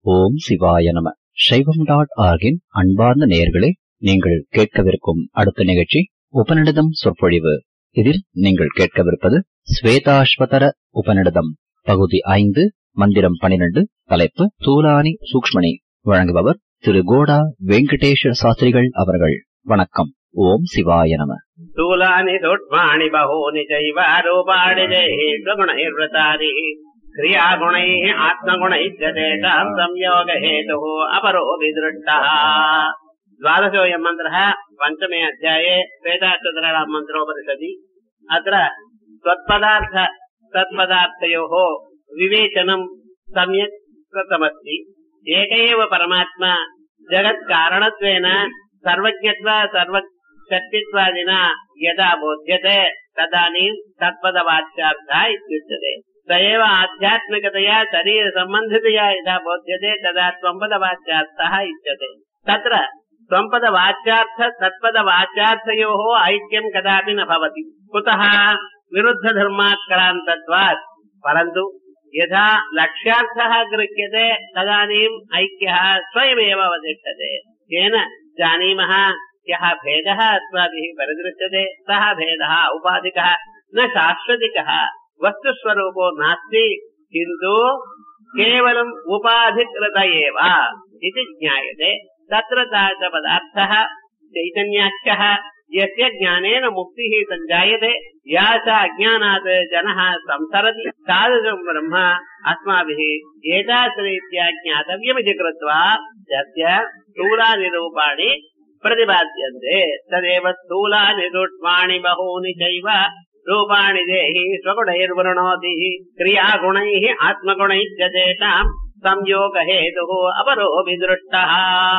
ஓம் சிவாய நம சைவம் டாட் ஆர்கின் அன்பார்ந்த நேயர்களே நீங்கள் கேட்கவிருக்கும் அடுத்த நிகழ்ச்சி உபநிடதம் சொற்பொழிவு இதில் நீங்கள் கேட்கவிருப்பது ஸ்வேதாஸ்வதர உபநிடதம் பகுதி ஐந்து மந்திரம் பனிரெண்டு தலைப்பு தூலானி சூக்ஷ்மணி வழங்குபவர் திரு கோடா வெங்கடேஷ சாஸ்திரிகள் அவர்கள் வணக்கம் ஓம் சிவாய நம स्थूलानि सूक्ष्माणि बहूनि चैव रूपाणि देहि स्वगुणैर्वृतानि क्रियागुणैः आत्मगुणैश्च तेषाम् संयोगहेतुः अपरो विदृष्टः द्वादशोऽयम् मन्त्रः पञ्चमे अध्याये वेदाष्टतराणाम् मन्त्रोपनिषदि अत्र त्वत्पदार्थ तत्पदार्थयोः विवेचनम् सम्यक् कृतमस्ति एक एव परमात्मा जगत्कारणत्वेन सर्वज्ञत्वा सर्व शक्तित्वादिना यदा बोध्यते तदानीम् तत्पदवाच्यार्थः इत्युच्यते स एव आध्यात्मिकतया शरीरसम्बन्धितया यदा बोध्यते तदा त्वम्पदवाच्यार्थः इत्यते तत्र त्वम्पदवाच्यार्थ तत्पदवाच्यार्थयोः ऐक्यम् कदापि न भवति कुतः विरुद्धधर्मात्क्रान्तत्वात् परन्तु यदा लक्ष्यार्थः गृह्यते तदानीम् ऐक्यः स्वयमेव अवतिष्ठते येन जानीमः यः भेदः अस्माभिः परिदृश्यते सः भेदः औपाधिकः न शाश्वतिकः वस्तुस्वरूपो नास्ति किन्तु केवलम् उपाधिकृत एव इति ज्ञायते तत्र तादृशपदार्थः चैतन्याख्यः यस्य ज्ञानेन मुक्तिः सञ्जायते या च अज्ञानात् जनः संसरति तादृशम् ब्रह्म अस्माभिः एतादृशरीत्या ज्ञातव्यमिति कृत्वा तस्य स्थूलानिरूपाणि प्रतिपाद्यन्ते तदेव स्थूलानि सूक्ष्माणि बहूनि चैव रूपाणि देहि स्वगुणैर्वृणोति क्रियागुणैः आत्मगुणैश्च तेषाम् संयोगहेतुः अपरो विदृष्टः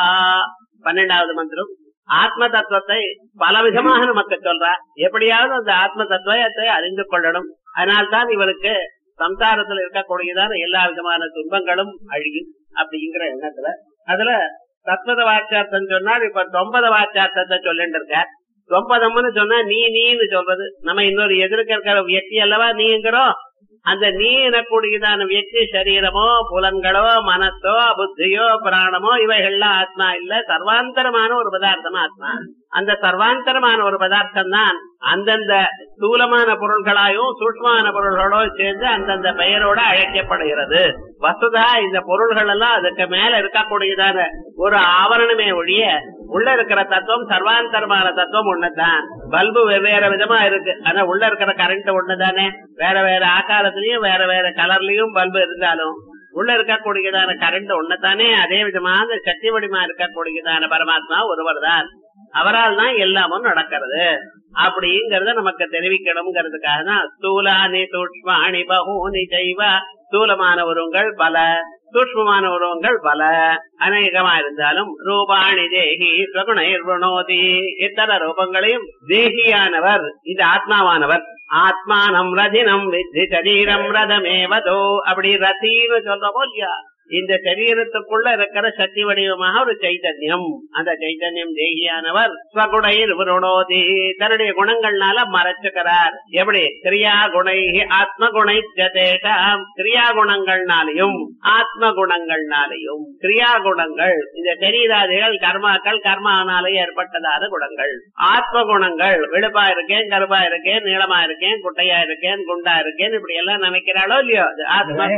பன்னெண்டாவது மந்திரம் ஆத்ம தத்துவத்தை பல விதமாக நமக்கு சொல்றா எப்படியாவது அந்த ஆத்ம தத்துவத்தை அறிந்து கொள்ளணும் அதனால்தான் இவருக்கு சம்சாரத்தில் இருக்கக்கூடியதான எல்லா விதமான துன்பங்களும் அழியும் அப்படிங்கிற எண்ணத்துல அதுல தத்வத வாச்சார்த்தம் சொன்னால் இப்ப தொம்பத வாச்சார்த்தத்தை சொல்லிட்டு இருக்க தொம்பதம்னு சொன்னா நீ நீன்னு சொல்றது நம்ம இன்னொரு எதிர்க்க இருக்கிற வியக்தி அல்லவா நீங்கிறோம் அந்த நீ எனக்கூடியதான வியக்தி சரீரமோ புலன்களோ மனசோ புத்தியோ பிராணமோ இவைகள்லாம் ஆத்மா இல்ல சர்வாந்தரமான ஒரு பதார்த்தம் ஆத்மா அந்த சர்வாந்தரமான ஒரு பதார்த்தம் தான் அந்தந்த ஸ்தூலமான பொருள்களாயும் சூட்சமான பொருள்களோ சேர்ந்து அந்தந்த பெயரோட அழைக்கப்படுகிறது வசுதா இந்த பொருள்கள் எல்லாம் அதுக்கு மேல இருக்கக்கூடியதான ஒரு ஆவரணமே ஒழிய உள்ள இருக்கிற தத்துவம் சர்வாந்தரமான தத்துவம் ஒண்ணுதான் பல்பு வெவ்வேறு விதமா இருக்கு ஆனா உள்ள இருக்கிற கரண்ட் ஒண்ணுதானே வேற வேற ஆகாரத்திலயும் வேற வேற கலர்லயும் பல்பு இருந்தாலும் உள்ள இருக்கக்கூடியதான கரண்ட் ஒண்ணுதானே அதே விதமான சக்தி வடிமா இருக்கக்கூடியதான பரமாத்மா ஒருவர் தான் அவரால் தான் எல்லாமும் நடக்கிறது அப்படிங்கறத நமக்கு தெரிவிக்கணுங்கிறதுக்காக தான் ஸ்தூலானி சூக்ஷ்மாணி பகூனி செய்வ ஸ்தூலமான உருவங்கள் பல சூக்மமான உருவங்கள் பல அநேகமா இருந்தாலும் ரூபாணி தேகி ஸ்வகுணைர்வணோதி இத்தர ரூபங்களையும் தேகியானவர் இது ஆத்மாவானவர் ஆத்மானம் ரதினம் வித்தி சரீரம் ரதமேவதோ அப்படி ரத்தின்னு சொல்றோமோ இல்லையா இந்த சரீரத்துக்குள்ள இருக்கிற சக்தி வடிவமாக ஒரு சைத்தன்யம் அந்த சைத்தன்யம் தேகியானவர் ஸ்வகுணைர் விருணோதி தன்னுடைய குணங்கள்னால மறைச்சுக்கிறார் எப்படி கிரியா குணை ஆத்ம குணை தேஷாம் கிரியா குணங்கள்னாலையும் ஆத்ம குணங்கள்னாலையும் கிரியா குணங்கள் இந்த சரீராதிகள் கர்மாக்கள் கர்மானாலே ஏற்பட்டதான குணங்கள் ஆத்ம குணங்கள் வெளுப்பா இருக்கேன் கருப்பா இருக்கேன் நீளமா இருக்கேன் குட்டையா இருக்கேன் குண்டா இருக்கேன் இப்படி எல்லாம் நினைக்கிறாளோ இல்லையோ ஆத்ம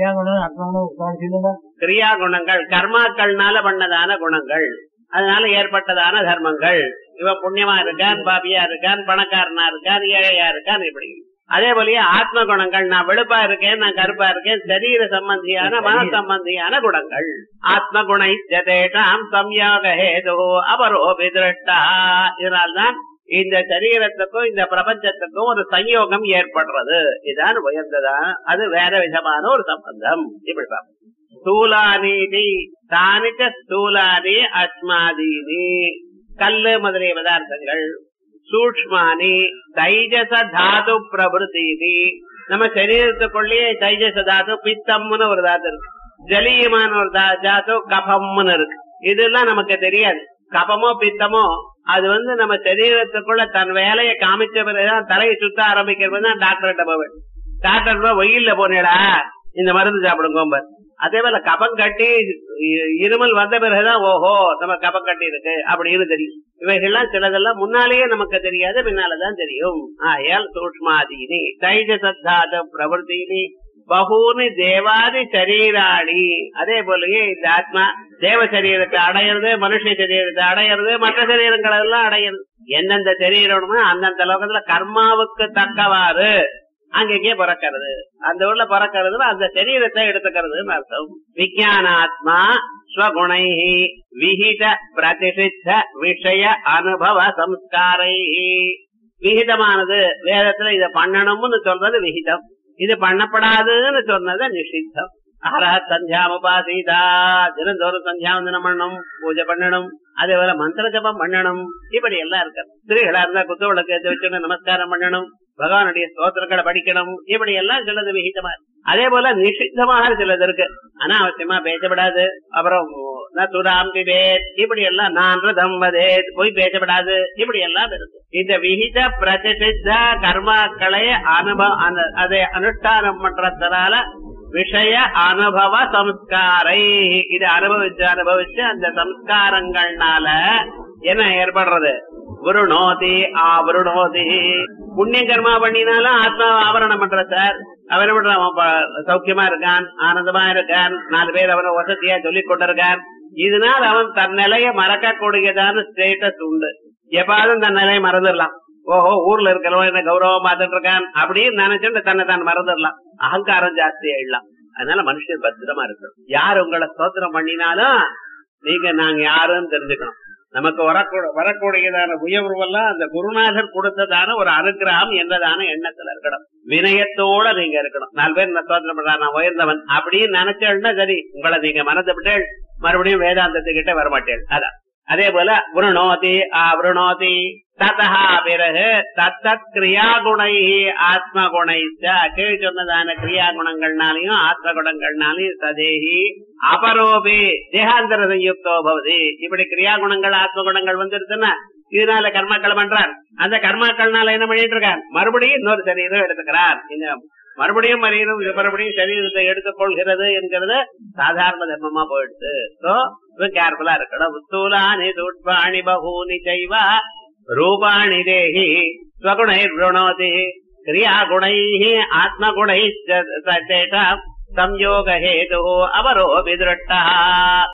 கிரியா குணங்கள் கர்மாக்கள்னால பண்ணதான குணங்கள் அதனால ஏற்பட்டதான தர்மங்கள் இவ புண்ணியமா இருக்கான் பாபியா இருக்கான் பணக்காரனா இருக்கான் ஏழையா இருக்கான் இப்படி அதே போலயே ஆத்ம குணங்கள் நான் வெளுப்பா இருக்கேன் நான் கருப்பா இருக்கேன் சரீர சம்பந்தியான மன சம்பந்தியான குணங்கள் ஆத்ம குணை ஜதேஷாம் சம்யோக ஹேது அபரோ விதிருஷ்டா இதனால்தான் இந்த சரீரத்துக்கும் இந்த பிரபஞ்சத்துக்கும் ஒரு சயோகம் ஏற்படுறது இதான் உயர்ந்ததா அது வேற விதமான ஒரு சம்பந்தம் இப்படி ஸ்தூலானீதி தானிச்ச ஸ்தூலானி அஸ்மாதீனி கல்லு முதலிய பதார்த்தங்கள் சூக்மானி தைஜச தாது பிரபுத்தீதி நம்ம சரீரத்துக்குள்ளேயே தைஜச தாது பித்தம்னு ஒரு தாது இருக்கு ஜலீயமான ஒரு தாது கபம்னு இருக்கு இதெல்லாம் நமக்கு தெரியாது கபமோ பித்தமோ அது வந்து நம்ம சரீரத்துக்குள்ள தன் வேலையை காமிச்ச பிறகுதான் தலையை சுத்த ஆரம்பிக்கிறது தான் டாக்டர்கிட்ட போவேன் டாக்டர் வெயில்ல போனேடா இந்த மருந்து சாப்பிடுங்க அதே போல கபம் கட்டி இ- இருமல் வந்த பிறகுதான் ஓஹோ நம்ம கபம் கட்டி இருக்கு அப்படின்னு தெரியும் இவைகள்லாம் சிலதெல்லாம் முன்னாலேயே நமக்கு தெரியாது பின்னாலதான் தெரியும் ஆயால் சூக்மாதீனி தைஜ சத்தாத பிரவருத்தினி பகூனி தேவாதி சரீராணி அதே போலயே இந்த ஆத்மா தேவ சரீரத்தை அடையிறது மனுஷ சரீரத்தை அடையிறது மற்ற சரீரங்கள் எல்லாம் அடையிறது எந்தெந்த சரீரம்னு அந்தந்த லோகத்துல கர்மாவுக்கு தக்கவாறு அங்கங்கே பிறக்கிறது அந்த ஊர்ல பிறக்கிறது அந்த சரீரத்தை எடுத்துக்கிறதுன்னு அர்த்தம் விஜயானாத்மா ஸ்வகுணை விஹித பிரதிஷித்த விஷய அனுபவ சம்ஸ்காரை விகிதமானது வேதத்துல இத பண்ணணும்னு சொல்றது விகிதம் இது பண்ணப்படாதுன்னு சொன்னது நிஷித்தம் ஆரா சந்தியாமுபாசீதா தினந்தோறும் சந்தியாவந்தனம் பண்ணணும் பூஜை பண்ணணும் அதே போல மந்திர ஜபம் பண்ணணும் இப்படி எல்லாம் இருக்கு ஸ்திரீகளா இருந்தா குத்து விளக்கு ஏத்தி வச்சுட்டு நமஸ்காரம் பண்ணணும் பகவானுடைய ஸ்தோத்திரங்களை படிக்கணும் இப்படி எல்லாம் சிலது விகிதமா இருக்கு. அதே போல நிஷித்தமாக சிலது இருக்கு அனாவசியமா பேசப்படாது அப்புறம் நதுராம் பிபேத் இப்படி எல்லாம் நான் ரதம் வதேத் போய் பேசப்படாது இப்படி எல்லாம் இருக்கு இந்த விகித பிரதிசித்த கர்மாக்களை அனுபவ அதை அனுஷ்டானம் பண்றதுனால விஷய அனுபவ சம்ஸ்காரை இது அனுபவிச்சு அனுபவிச்சு அந்த சம்ஸ்காரங்கள்னால என்ன ஏற்படுறது விருணோதி ஆவருணோதி புண்ணிய கர்மா பண்ணினாலும் ஆத்மா ஆவரணம் பண்ற சார் அவன் என்ன பண்றான்? அவன் ப- சௌக்கியமா இருக்கான் ஆனந்தமா இருக்கான் நாலு பேர் அவனை வசதியா சொல்லிக் கொண்டிருக்கான் இதனால் அவன் தன் நிலையை மறக்கக்கூடியதான ஸ்டேட்டஸ் உண்டு எப்பாவது தன் நிலையை மறந்துடலாம் ஓஹோ ஊர்ல இருக்கிறவன் என்ன கௌரவம் பார்த்துட்டு இருக்கான் அப்படின்னு நினைச்சுட்டு தன்னை தான் மறந்துடலாம் அகங்காரம் ஜாஸ்தி ஆயிடலாம் அதனால மனுஷன் பத்திரமா இருக்கணும் யார் உங்களை ஸ்தோத்திரம் பண்ணினாலும் நீங்க நாங்க யாருன்னு தெரிஞ்சுக்கணும் நமக்கு வரக்கூட வரக்கூடியதான உயர்வுவெல்லாம் அந்த குருநாதர் கொடுத்ததான ஒரு அனுகிரகம் என்றதான எண்ணத்துல இருக்கணும் வினயத்தோட நீங்க இருக்கணும் நாலு பேர் நான் ஸ்தோத்திரம் பண்றா நான் உயர்ந்தவன் அப்படின்னு நினைச்சேன்னா சரி உங்களை நீங்க மறந்து விட்டேள் மறுபடியும் வேதாந்தத்துக்கிட்ட வரமாட்டேள் அதான் அதே போல விருணோதி ஆவருணோதி ததா பிறகு தத்தத் கிரியா குணை ஆத்ம குணை கீழ் சொன்னதான கிரியா குணங்கள்னாலையும் ஆத்ம குணங்கள்னாலையும் சதேகி அபரோபி தேகாந்தர சயுக்தோ பவதி இப்படி கிரியா குணங்கள் ஆத்ம குணங்கள் வந்துருச்சுன்னா இதனால கர்மாக்கள் பண்றார் அந்த கர்மாக்கள்னால என்ன பண்ணிட்டு இருக்கார் மறுபடியும் இன்னொரு சரீரம் எடுத்துக்கிறார் இந்த மறுபடியும் மறுபடியும் மறுபடியும் சரீரத்தை எடுத்துக் கொள்கிறது என்கிறது சாதாரண தர்மமா போயிடுது சோ கேர்ஃபுல்லா இருக்கணும் ஸ்தூலானி துட்பாணி பகூனி செய்வ ரூபாணி தேகி ஸ்வகுணை ருணோதி கிரியா குணை ஆத்ம குணை சம்யோக ஹேது அவரோ விதிருஷ்டா